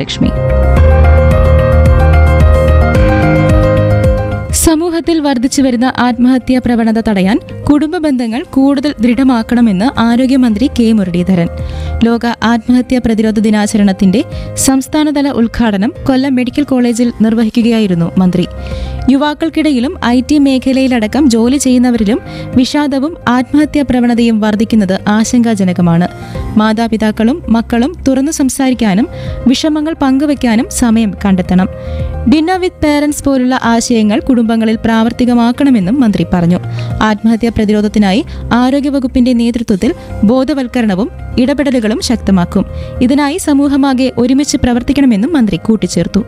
ശ്രീലക്ഷ്മി സമൂഹത്തിൽ വർദ്ധിച്ചു വരുന്ന ആത്മഹത്യാ പ്രവണത തടയാൻ കുടുംബ ബന്ധങ്ങൾ കൂടുതൽ ദൃഢമാക്കണമെന്ന് ആരോഗ്യമന്ത്രി കെ മുരളീധരൻ ലോക ആത്മഹത്യാ പ്രതിരോധ ദിനാചരണത്തിന്റെ സംസ്ഥാനതല ഉദ്ഘാടനം കൊല്ലം മെഡിക്കൽ കോളേജിൽ നിർവഹിക്കുകയായിരുന്നു മന്ത്രി യുവാക്കൾക്കിടയിലും ഐ ടി മേഖലയിലടക്കം ജോലി ചെയ്യുന്നവരിലും വിഷാദവും ആത്മഹത്യാ പ്രവണതയും വർദ്ധിക്കുന്നത് ആശങ്കാജനകമാണ് മാതാപിതാക്കളും മക്കളും തുറന്നു സംസാരിക്കാനും വിഷമങ്ങൾ പങ്കുവയ്ക്കാനും സമയം കണ്ടെത്തണം ഡിന്നർ വിത്ത് പേരൻസ് പോലുള്ള ആശയങ്ങൾ കുടുംബങ്ങളിൽ പ്രാവർത്തികമാക്കണമെന്നും മന്ത്രി പറഞ്ഞു ആത്മഹത്യാ പ്രതിരോധത്തിനായി ആരോഗ്യവകുപ്പിന്റെ നേതൃത്വത്തിൽ ബോധവൽക്കരണവും ഇടപെടലുകളും ശക്തമാക്കും ഇതിനായി സമൂഹമാകെ ഒരുമിച്ച് പ്രവർത്തിക്കണമെന്നും മന്ത്രി കൂട്ടിച്ചേർത്തു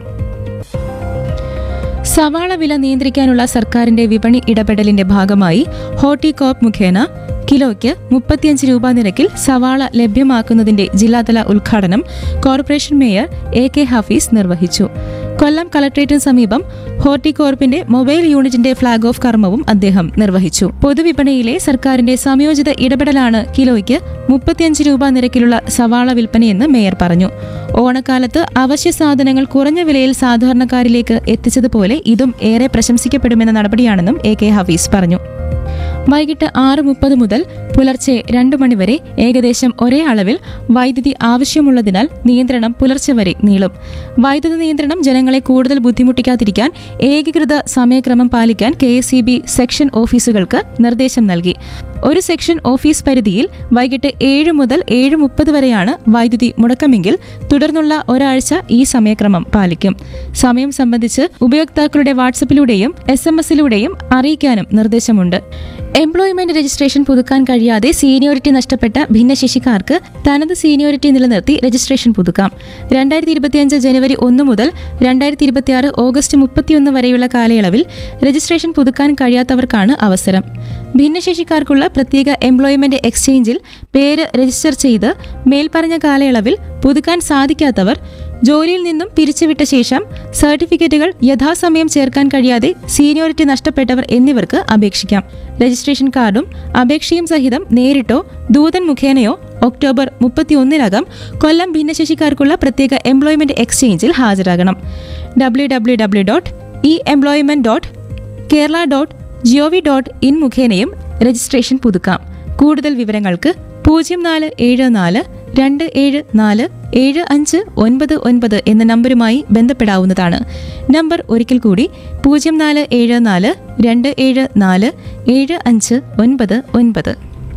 സവാള വില നിയന്ത്രിക്കാനുള്ള സർക്കാരിന്റെ വിപണി ഇടപെടലിന്റെ ഭാഗമായി ഹോർട്ടികോപ്പ് മുഖേന കിലോയ്ക്ക് മുപ്പത്തിയഞ്ച് രൂപ നിരക്കിൽ സവാള ലഭ്യമാക്കുന്നതിന്റെ ജില്ലാതല ഉദ്ഘാടനം corporation mayor A K Hafeez നിർവഹിച്ചു കൊല്ലം കളക്ട്രേറ്റിന് സമീപം ഹോർട്ടികോർപ്പിന്റെ മൊബൈൽ യൂണിറ്റിന്റെ ഫ്ളാഗ് ഓഫ് കർമ്മവും അദ്ദേഹം നിർവഹിച്ചു പൊതുവിപണിയിലെ സർക്കാരിന്റെ സംയോജിത ഇടപെടലാണ് കിലോയ്ക്ക് മുപ്പത്തിയഞ്ച് രൂപ നിരക്കിലുള്ള സവാള വിൽപ്പനയെന്ന് മേയർ പറഞ്ഞു ഓണക്കാലത്ത് അവശ്യ സാധനങ്ങൾ കുറഞ്ഞ വിലയിൽ സാധാരണക്കാരിലേക്ക് എത്തിച്ചതുപോലെ ഇതും ഏറെ പ്രശംസിക്കപ്പെടുമെന്ന നടപടിയാണെന്നും എ കെ ഹഫീസ് പറഞ്ഞു വൈകിട്ട് ആറ് മുപ്പത് മുതൽ പുലർച്ചെ രണ്ടു മണിവരെ ഏകദേശം ഒരേ അളവിൽ വൈദ്യുതി ആവശ്യമുള്ളതിനാൽ നിയന്ത്രണം പുലർച്ചെ വരെ നീളും വൈദ്യുതി നിയന്ത്രണം ജനങ്ങളെ കൂടുതൽ ബുദ്ധിമുട്ടിക്കാതിരിക്കാൻ ഏകീകൃത സമയക്രമം പാലിക്കാൻ കെ സെക്ഷൻ ഓഫീസുകൾക്ക് നിർദ്ദേശം നൽകി ഒരു സെക്ഷൻ ഓഫീസ് പരിധിയിൽ വൈകിട്ട് ഏഴ് മുതൽ ഏഴ് മുപ്പത് വരെയാണ് വൈദ്യുതി മുടക്കമെങ്കിൽ തുടർന്നുള്ള ഒരാഴ്ച ഈ സമയക്രമം പാലിക്കും സമയം സംബന്ധിച്ച് ഉപയോക്താക്കളുടെ വാട്സപ്പിലൂടെയും എസ് എം എസിലൂടെയും അറിയിക്കാനും നിർദ്ദേശമുണ്ട് എംപ്ലോയ്മെന്റ് രജിസ്ട്രേഷൻ പുതുക്കാൻ കഴിയാതെ സീനിയോറിറ്റി നഷ്ടപ്പെട്ട ഭിന്നശേഷിക്കാർക്ക് തനത് സീനിയോറിറ്റി നിലനിർത്തി രജിസ്ട്രേഷൻ പുതുക്കാം രണ്ടായിരത്തി ഇരുപത്തിയഞ്ച് ജനുവരി ഒന്ന് മുതൽ രണ്ടായിരത്തി ഇരുപത്തിയാറ് ഓഗസ്റ്റ് മുപ്പത്തിയൊന്ന് വരെയുള്ള കാലയളവിൽ രജിസ്ട്രേഷൻ പുതുക്കാൻ കഴിയാത്തവർക്കാണ് അവസരം ഭിന്നശേഷിക്കാർക്കുള്ള പ്രത്യേക എംപ്ലോയ്മെന്റ് എക്സ്ചേഞ്ചിൽ പേര് രജിസ്റ്റർ ചെയ്ത് മേൽപ്പറഞ്ഞ കാലയളവിൽ പുതുക്കാൻ സാധിക്കാത്തവർ ജോലിയിൽ നിന്നും പിരിച്ചുവിട്ട ശേഷം സർട്ടിഫിക്കറ്റുകൾ യഥാസമയം ചേർക്കാൻ കഴിയാതെ സീനിയോറിറ്റി നഷ്ടപ്പെട്ടവർ എന്നിവർക്ക് അപേക്ഷിക്കാം രജിസ്ട്രേഷൻ കാർഡും അപേക്ഷയും സഹിതം നേരിട്ടോ ദൂതൻ മുഖേനയോ ഒക്ടോബർ മുപ്പത്തിയൊന്നിനകം കൊല്ലം ഭിന്നശേഷിക്കാർക്കുള്ള പ്രത്യേക എംപ്ലോയ്മെന്റ് എക്സ്ചേഞ്ചിൽ ഹാജരാകണം W W W dot E employment dot Kerala dot G O V dot in മുഖേനയും രജിസ്ട്രേഷൻ പുതുക്കാം കൂടുതൽ വിവരങ്ങൾക്ക് പൂജ്യം നാല് ഏഴ് നാല് രണ്ട് ഏഴ് നാല് ഏഴ് അഞ്ച് ഒൻപത് ഒൻപത് എന്ന നമ്പറുമായി ബന്ധപ്പെടാവുന്നതാണ് നമ്പർ ഒരിക്കൽ കൂടി പൂജ്യം നാല് ഏഴ് നാല് രണ്ട് ഏഴ് നാല് ഏഴ് അഞ്ച് ഒൻപത് ഒൻപത്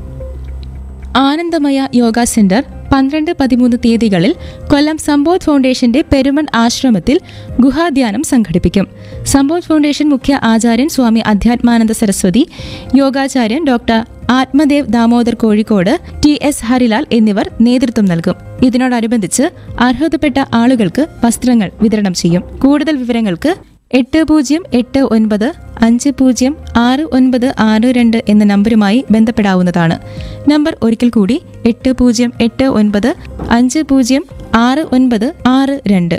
ആനന്ദമയ യോഗ സെന്റർ പന്ത്രണ്ട് പതിമൂന്ന് തീയതികളിൽ കൊല്ലം സമ്പോധ് ഫൗണ്ടേഷന്റെ പെരുമൺ ആശ്രമത്തിൽ ഗുഹാധ്യാനം സംഘടിപ്പിക്കും സമ്പോധ് ഫൗണ്ടേഷൻ മുഖ്യ ആചാര്യൻ സ്വാമി അധ്യാത്മാനന്ദ സരസ്വതി യോഗാചാര്യൻ doctor Atmadev Damodar Kozhikode T S Harilal എന്നിവർ നേതൃത്വം നൽകും ഇതിനോടനുബന്ധിച്ച് അർഹതപ്പെട്ട ആളുകൾക്ക് വസ്ത്രങ്ങൾ വിതരണം ചെയ്യും കൂടുതൽ വിവരങ്ങൾക്ക് എട്ട് പൂജ്യം എട്ട് ഒൻപത് അഞ്ച് പൂജ്യം ആറ് ഒൻപത് ആറ് രണ്ട് എന്ന നമ്പറുമായി ബന്ധപ്പെടാവുന്നതാണ് നമ്പർ ഒരിക്കൽ കൂടി എട്ട് പൂജ്യം എട്ട് ഒൻപത് അഞ്ച് പൂജ്യം ആറ് ഒൻപത് ആറ് രണ്ട്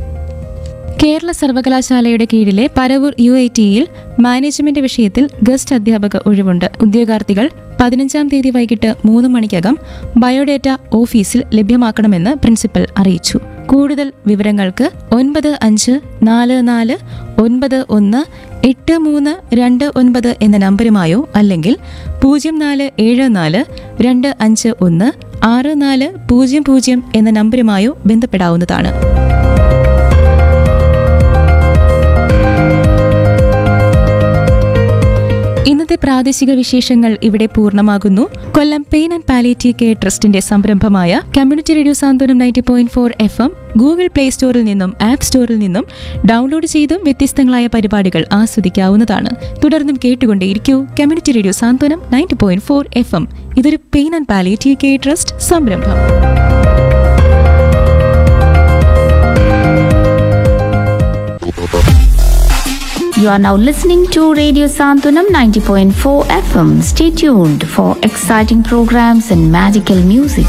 കേരള സർവകലാശാലയുടെ കീഴിലെ പരവൂർ യു ഐ ടിയിൽ മാനേജ്മെന്റ് വിഷയത്തിൽ ഗസ്റ്റ് അധ്യാപക ഒഴിവുണ്ട് ഉദ്യോഗാർത്ഥികൾ പതിനഞ്ചാം തീയതി വൈകിട്ട് മൂന്ന് മണിക്കകം ബയോഡേറ്റ ഓഫീസിൽ ലഭ്യമാക്കണമെന്ന് പ്രിൻസിപ്പൽ അറിയിച്ചു കൂടുതൽ വിവരങ്ങൾക്ക് ഒൻപത് അഞ്ച് നാല് നാല് ഒൻപത് ഒന്ന് എട്ട് മൂന്ന് രണ്ട് ഒൻപത് എന്ന നമ്പരുമായോ അല്ലെങ്കിൽ പൂജ്യം നാല് ഏഴ് നാല് രണ്ട് അഞ്ച് ഒന്ന് ആറ് നാല് പൂജ്യം പൂജ്യം എന്ന നമ്പരുമായോ ബന്ധപ്പെടാവുന്നതാണ് ഇന്നത്തെ പ്രാദേശിക വിശേഷങ്ങൾ ഇവിടെ പൂർണ്ണമാകുന്നു Kollam pain and palliative care ട്രസ്റ്റിന്റെ സംരംഭമായ community radio Santhwanam ninety point four F M Google play സ്റ്റോറിൽ നിന്നും ആപ്പ് സ്റ്റോറിൽ നിന്നും ഡൗൺലോഡ് ചെയ്തും വ്യത്യസ്തങ്ങളായ പരിപാടികൾ ആസ്വദിക്കാവുന്നതാണ് തുടർന്നും കേട്ടുകൊണ്ടേയിരിക്കൂ community radio Santhwanam ninety point four F M ഇതൊരു pain and palliative care trust സംരംഭം You are now listening to Radio Santunam 90.4 FM. Stay tuned for exciting programs and magical music.